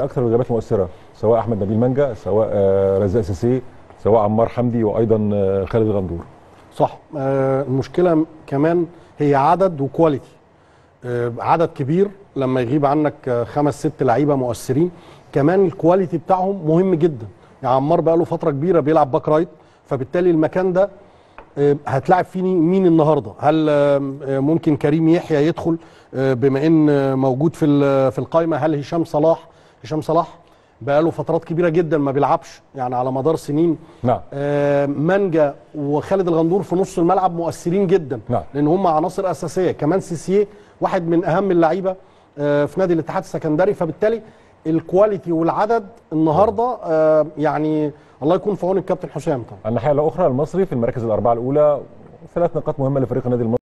في اكثر الغيابات المؤثره سواء احمد نبيل منجا سواء آه، رزاق سيسي سواء عمار حمدي وايضا آه، خالد الغندور صح آه، المشكله كمان هي عدد وكواليتي آه، عدد كبير لما يغيب عنك آه، خمس ست لعيبه مؤثرين كمان الكواليتي بتاعهم مهم جدا يعني عمار بقى له فتره كبيره بيلعب باك رايت فبالتالي المكان ده آه، هتلاعب فيه مين النهارده هل آه، آه، ممكن كريم يحيى يدخل آه، بما ان آه، موجود في ال- في القائمه هل هشام صلاح هشام صلاح بقى له فترات كبيره جدا ما بيلعبش يعني على مدار سنين نعم آه، مانجا وخالد الغندور في نص الملعب مؤثرين جدا نعم. لان هم عناصر اساسيه كمان سيسيه واحد من اهم اللعيبه آه، في نادي الاتحاد السكندري فبالتالي الكواليتي والعدد النهارده آه، يعني الله يكون في عون الكابتن حسام طبعا الناحيه الاخرى المصري في المراكز الاربعه الاولى ثلاث نقاط مهمه لفريق النادي المصري